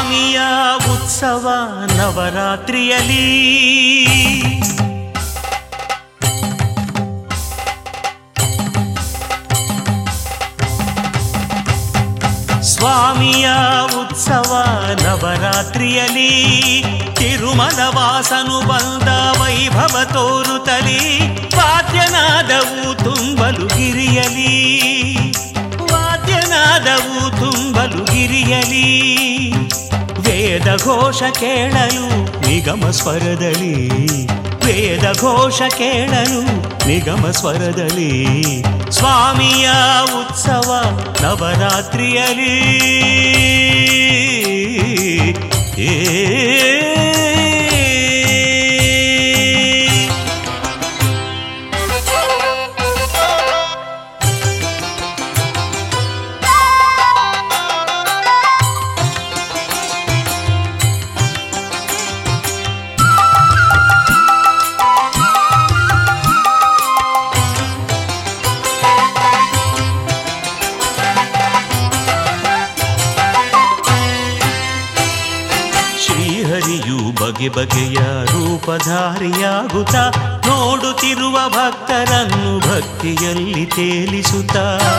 ಸ್ವಾಮಿಯ ಉತ್ಸವ ನವರಾತ್ರಿಯಲ್ಲಿ ಸ್ವಾಮಿಯ ಉತ್ಸವ ನವರಾತ್ರಿಯಲ್ಲಿ ತಿರುಮಲ ವಾಸನು ಬಂದ ವೈಭವ ತೋರುತ್ತಲಿ ವಾದ್ಯನಾದವು ತುಂಬಲು ಗಿರಿಯಲಿ ವಾದ್ಯನಾದವು ತುಂಬಲು ಗಿರಿಯಲಿ ವೇದ ಘೋಷ ಕೇಳಲು ನಿಗಮ ಸ್ವರದಲ್ಲಿ ವೇದ ಘೋಷ ಕೇಳಲು ನಿಗಮ ಸ್ವರದಲ್ಲಿ ಸ್ವಾಮಿಯ ಉತ್ಸವ ನವರಾತ್ರಿಯಲ್ಲಿ ಏ ಶ್ರೀಹರಿಯು ಬಗೆ ಬಗೆಯ ರೂಪಧಾರಿಯಾಗುತ್ತ ನೋಡುತ್ತಿರುವ ಭಕ್ತರನ್ನು ಭಕ್ತಿಯಲ್ಲಿ ತೇಲಿಸುತ್ತ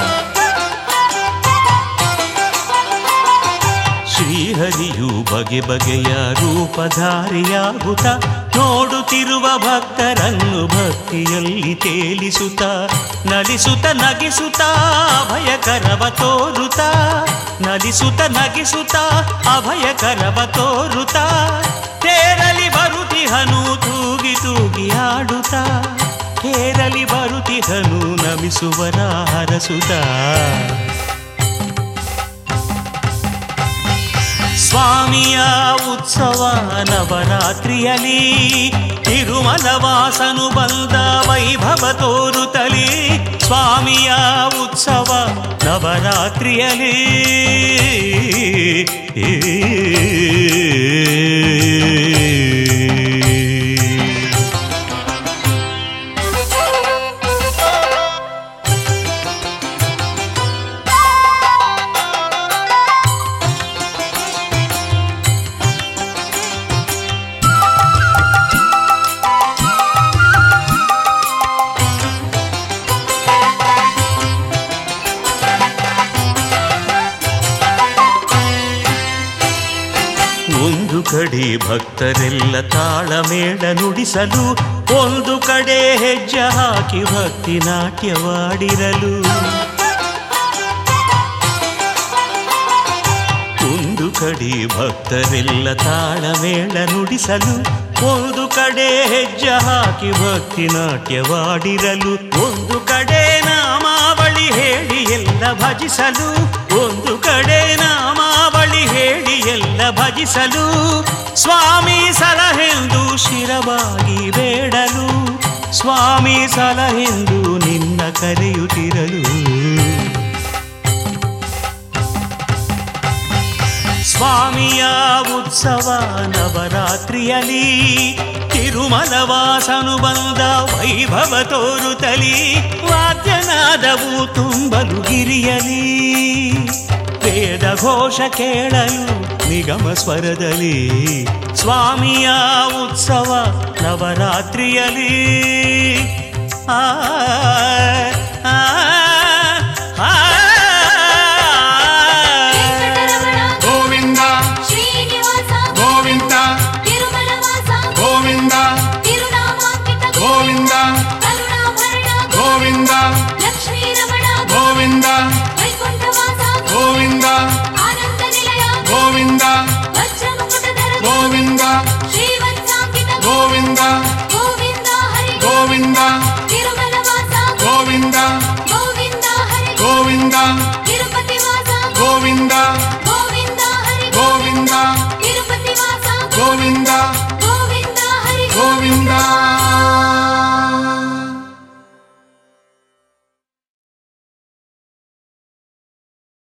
ಶ್ರೀಹರಿಯು ಬಗೆ ಬಗೆಯ ರೂಪಧಾರಿಯಾಗುತ್ತ ನೋಡುತ್ತಿರುವ ಭಕ್ತರನ್ನು ಭಕ್ತಿಯಲ್ಲಿ ತೇಲಿಸುತ್ತ ನಲಿಸುತ್ತ ನಗಿಸುತ್ತ ಅಭಯಕರವ ತೋರುತ್ತ ನಲಿಸುತ್ತ ನಗಿಸುತ್ತ ಅಭಯಕರವ ತೋರುತ್ತ ತೇರಲಿ ಬರುತಿಹನು ತೂಗಿ ತೂಗಿ ಆಡುತ್ತ ತೇರಲಿ ಬರುತಿಹನು ನಮಿಸುವರ ಹರಸುತ್ತ ಸ್ವಾಮಿಯ ಉತ್ಸವ ನವರಾತ್ರಿಯಲ್ಲಿ ತಿರುಮಲ ವಾಸನು ಬಂದ ವೈಭವ ತೋರುತ್ತಲಿ ಸ್ವಾಮಿಯ ಉತ್ಸವ ನವರಾತ್ರಿಯಲ್ಲಿ ಒಂದು ಕಡೆ ಭಕ್ತರೆಲ್ಲ ತಾಳಮೇಳ ನುಡಿಸಲು ಒಂದು ಕಡೆ ಹೆಜ್ಜೆ ಹಾಕಿ ಭಕ್ತಿ ನಾಟ್ಯವಾಡಿರಲು ಒಂದು ಕಡೆ ಭಕ್ತರೆಲ್ಲ ತಾಳಮೇಳ ನುಡಿಸಲು ಒಂದು ಕಡೆ ಹೆಜ್ಜೆ ಹಾಕಿ ಭಕ್ತಿ ನಾಟ್ಯವಾಡಿರಲು ಒಂದು ಕಡೆ ನಾಮಾವಳಿ ಹೇಳಿ ಎಲ್ಲ ಭಜಿಸಲು ಒಂದು ಕಡೆ ನಾಮಾವಳಿ ಹೇಳಿ ಎಲ್ಲ ಭಜಿಸಲು ಸ್ವಾಮಿ ಸಲಹೆಂದು ಶಿರವಾಗಿ ಬೇಡಲು ಸ್ವಾಮಿ ಸಲಹೆಂದು ನಿನ್ನ ಕರೆಯುತ್ತಿರಲು ಸ್ವಾಮಿಯ ಉತ್ಸವ ನವರಾತ್ರಿಯಲ್ಲಿ ತಿರುಮಲ ವಾಸನು ಬಂದ ವೈಭವ ತೋರುತ್ತಲಿ ವಾದ್ಯನಾದವು ತುಂಬಲು ಗಿರಿಯಲಿ ವೇದ ಘೋಷ ಕೇಳಲು ನಿಗಮ ಸ್ವರದಲ್ಲಿ ಸ್ವಾಮಿಯ ಉತ್ಸವ ನವರಾತ್ರಿಯಲ್ಲಿ ಆ ಆ, ಆ, ಆ. ವೆಂಕಟರಮಣ ಗೋವಿಂದ ಶ್ರೀನಿವಾಸ ಗೋವಿಂದ ತಿರುಮಲವಾಸ ಗೋವಿಂದ ತಿರುನಾಮಾಂಕಿತ ಗೋವಿಂದ ಕರುಣಾಭರಣ ಗೋವಿಂದ ಲಕ್ಷ್ಮೀರಮಣ ಗೋವಿಂದ ವೈಕುಂಠವಾಸ ಗೋವಿಂದ ಆನಂದ ನಿಲಯ ಗೋವಿಂದ ವಜ್ರಮುಕುಟಧರ ಗೋವಿಂದ ಶ್ರೀವತ್ಸಾಂಕಿತ ಗೋವಿಂದ ಗೋವಿಂದ ಹರಿ ಗೋವಿಂದ ತಿರುಮಲವಾಸ ಗೋವಿಂದ ಗೋವಿಂದ ಹರಿ ಗೋವಿಂದ ತಿರುಪತಿವಾಸ ಗೋವಿಂದ